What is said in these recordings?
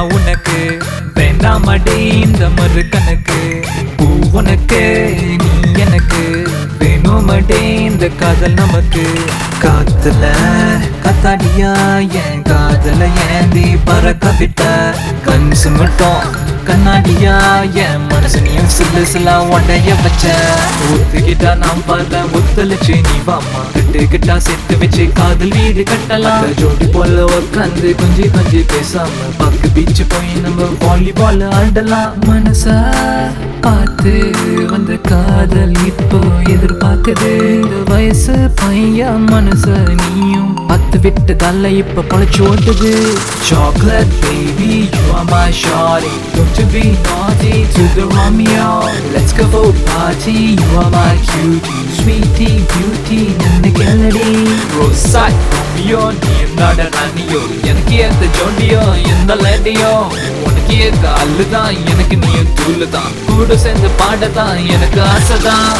உனக்கு வேண்டாமடி இந்த மறு கணக்கு பூ உனக்கு நீ எனக்கு வேணுமடி இந்த காதல் நமக்கு காத்துல கத்தாடியா என் காதல ஏந்தி பறக்க விட்ட கண் சிமிட்டம் கண்ணாடியா என் மனசு நீயும் சில்லு சில்லா உடைய வச்ச ஒத்துக்கிட்டா நாம் பார்த்த ஒத்துழைச்சு நீ வாமா கிட்டா சேர்த்து வச்சு காதல் வீடு கட்டலாம் ஜோடி போல உட்காந்து கொஞ்சி கொஞ்சி பேசாம பக்கு பீச் போய் நம்ம வாலிபால் ஆடலாம் மனச பார்த்து வந்த காதல் இப்போ எதிர்பார்க்குது இந்த வயசு பையன் மனச நீயும் பத்து விட்டதால இப்ப பழச்சு ஓட்டுது chocolate baby you are my ஷாரி don't you be naughty to the Romeo let's go for party you are my cutie sweetie beauty ನನ್ನ ಗೆಳಡಿ ரோசாய் ரோமியோ நீ என்னோட ராணியோ எனக்கு ஏத்த ஜோடியோ எந்த லேடியோ உனக்கு ஏத்த அல்லுதான் எனக்கு நீயும் தூளுதான் கூட சேர்ந்து பாடதான் எனக்கு ஆசைதான்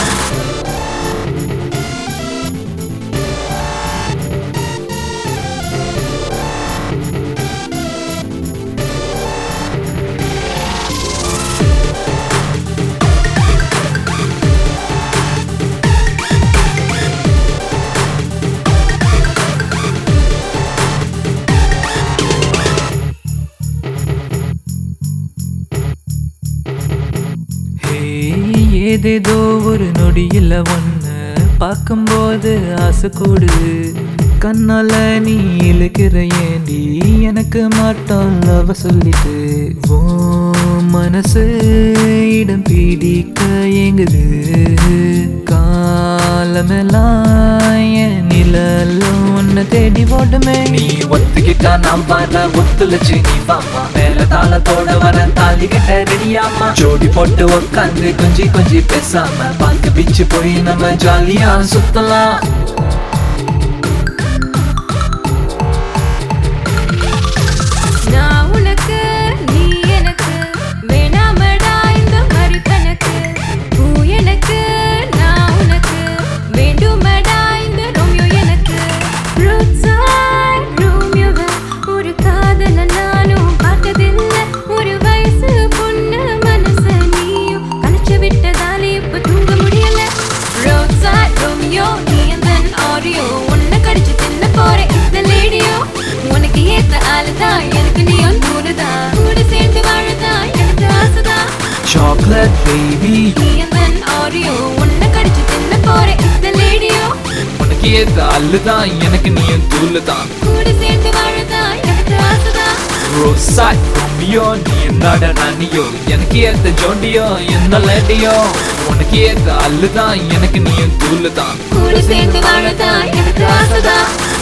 ஹே, ஏதேதோ ஒரு நொடியில் ஒன்று பார்க்கும்போது ஆசை கூடுது கண்ணால நீ இழுக்கிற ஏண்டி எனக்கு மட்டும் லவ சொல்லிட்டு ஓ மனசு இடம் பிடிக்க ஏங்குது காலமெல்லாம் என் நிழலும் உன்னை தேடி ஓடுமே நீ ஒத்துக்கிட்டா நாம் வர ஒத்துழைச்சு நீ வாமா மேல தாளத்தோட வர தாலி கட்ட ரெடியாமா ஜோடி போட்டு உட்காந்து கொஞ்சி கொஞ்சி பேசாம பார்க்க பீச்சு போய் நம்ம ஜாலியா சுத்தலாம் நான் உனக்கு நீ எனக்கு வேணாமடா இந்த மாதிரி கணக்கு பூ எனக்கு நான் உனக்கு வேண்டுமடா இந்த ரோமியோ எனக்கு ரோட்சைட் ரோமியோவை ஒரு காதல நானும் பார்த்ததில்லை ஒரு வயசு பொண்ணு மனச நீயும் கலைச்சு விட்டதாலே இப்ப தூங்க முடியல ரோட்சைட் ரோமியோ நீ எந்த ஆரியோ உன்னை கடிச்சு தின்ன போற இந்த லேடியோ உனக்கு ஏத்த ஆளுதான் எனக்கு நீயும் தூரதான் கூட சேர்ந்து வாழதான் எனக்கு ஆசைதான் சாக்லேட் பேபி நீ எந்த ஆரியோ உன்னை கடிச்சு தின்ன போற இந்த லேடியோ உனக்கு ஏத்த அல்லுதான் எனக்கு நீயும் தூளுதான் கூட சேர்ந்து வாழதான் எனக்கு ஆசைதான் ரோசாய் ரோமியோ நீ என்னோட ராணியோ எனக்கு ஏத்த ஜோடியோ எந்த லேடியோ உனக்கு ஏத்த அல்லுதான் எனக்கு நீயும் தூளுதான் கூட சேர்ந்து வாழதான் எனக்கு ஆசைதான்